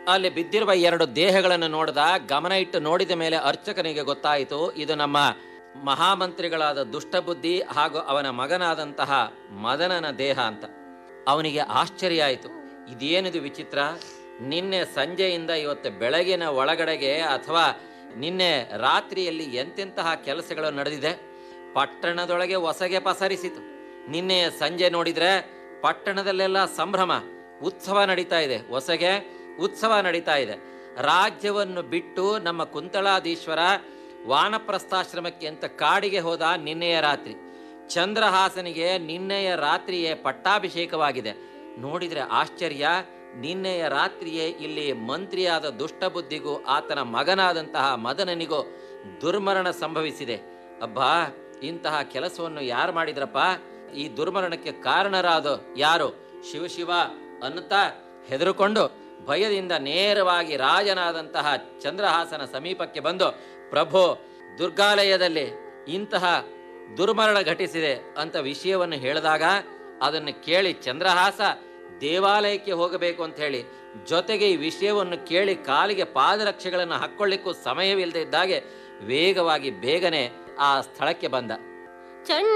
ಅಲ್ಲಿ ಬಿದ್ದಿರುವ ಎರಡು ದೇಹಗಳನ್ನು ನೋಡಿದ ಗಮನ ಇಟ್ಟು ನೋಡಿದ ಮೇಲೆ ಅರ್ಚಕನಿಗೆ ಗೊತ್ತಾಯಿತು ಇದು ನಮ್ಮ ಮಹಾಮಂತ್ರಿಗಳಾದ ದುಷ್ಟಬುದ್ಧಿ ಹಾಗೂ ಅವನ ಮಗನಾದಂತಹ ಮದನನ ದೇಹ ಅಂತ ಅವನಿಗೆ ಆಶ್ಚರ್ಯ ಆಯಿತು ಇದೇನಿದು ವಿಚಿತ್ರ ನಿನ್ನೆ ಸಂಜೆಯಿಂದ ಇವತ್ತು ಬೆಳಗಿನ ಒಳಗಡೆಗೆ ಅಥವಾ ನಿನ್ನೆ ರಾತ್ರಿಯಲ್ಲಿ ಎಂತೆಂತಹ ಕೆಲಸಗಳು ನಡೆದಿದೆ ಪಟ್ಟಣದೊಳಗೆ ಹೊಸಗೆ ಪಸರಿಸಿತು ನಿನ್ನೆ ಸಂಜೆ ನೋಡಿದ್ರೆ ಪಟ್ಟಣದಲ್ಲೆಲ್ಲ ಸಂಭ್ರಮ ಉತ್ಸವ ನಡೀತಾ ಇದೆ ಹೊಸಗೆ ಉತ್ಸವ ನಡೀತಾ ಇದೆ ರಾಜ್ಯವನ್ನು ಬಿಟ್ಟು ನಮ್ಮ ಕುಂತಳಾದೀಶ್ವರ ವಾನಪ್ರಸ್ಥಾಶ್ರಮಕ್ಕೆ ಅಂತ ಕಾಡಿಗೆ ಹೋದ ನಿನ್ನೆಯ ರಾತ್ರಿ ಚಂದ್ರಹಾಸನಿಗೆ ನಿನ್ನೆಯ ರಾತ್ರಿಯೇ ಪಟ್ಟಾಭಿಷೇಕವಾಗಿದೆ ನೋಡಿದ್ರೆ ಆಶ್ಚರ್ಯ ನಿನ್ನೆಯ ರಾತ್ರಿಯೇ ಇಲ್ಲಿ ಮಂತ್ರಿಯಾದ ದುಷ್ಟಬುದ್ಧಿಗೂ ಆತನ ಮಗನಾದಂತಹ ಮದನನಿಗೂ ದುರ್ಮರಣ ಸಂಭವಿಸಿದೆ ಅಬ್ಬಾ ಇಂತಹ ಕೆಲಸವನ್ನು ಯಾರು ಮಾಡಿದ್ರಪ್ಪ ಈ ದುರ್ಮರಣಕ್ಕೆ ಕಾರಣರಾದ ಯಾರು ಶಿವ ಶಿವ ಅನ್ನುತ್ತಾ ಹೆದರುಕೊಂಡು ಭಯದಿಂದ ನೇರವಾಗಿ ರಾಜನಾದಂತಹ ಚಂದ್ರಹಾಸನ ಸಮೀಪಕ್ಕೆ ಬಂದು ಪ್ರಭು ದುರ್ಗಾಲಯದಲ್ಲಿ ಇಂತಹ ದುರ್ಮರಣ ಘಟಿಸಿದೆ ಅಂತ ವಿಷಯವನ್ನು ಹೇಳಿದಾಗ ಅದನ್ನು ಕೇಳಿ ಚಂದ್ರಹಾಸ ದೇವಾಲಯಕ್ಕೆ ಹೋಗಬೇಕು ಅಂತ ಹೇಳಿ ಜೊತೆಗೆ ಈ ವಿಷಯವನ್ನು ಕೇಳಿ ಕಾಲಿಗೆ ಪಾದರಕ್ಷೆಗಳನ್ನು ಹಾಕ್ಕೊಳ್ಳಿಕ್ಕೂ ಸಮಯವಿಲ್ಲದೆ ಇದ್ದಾಗೆ ವೇಗವಾಗಿ ಬೇಗನೆ ಆ ಸ್ಥಳಕ್ಕೆ ಬಂದ ಚಂಡ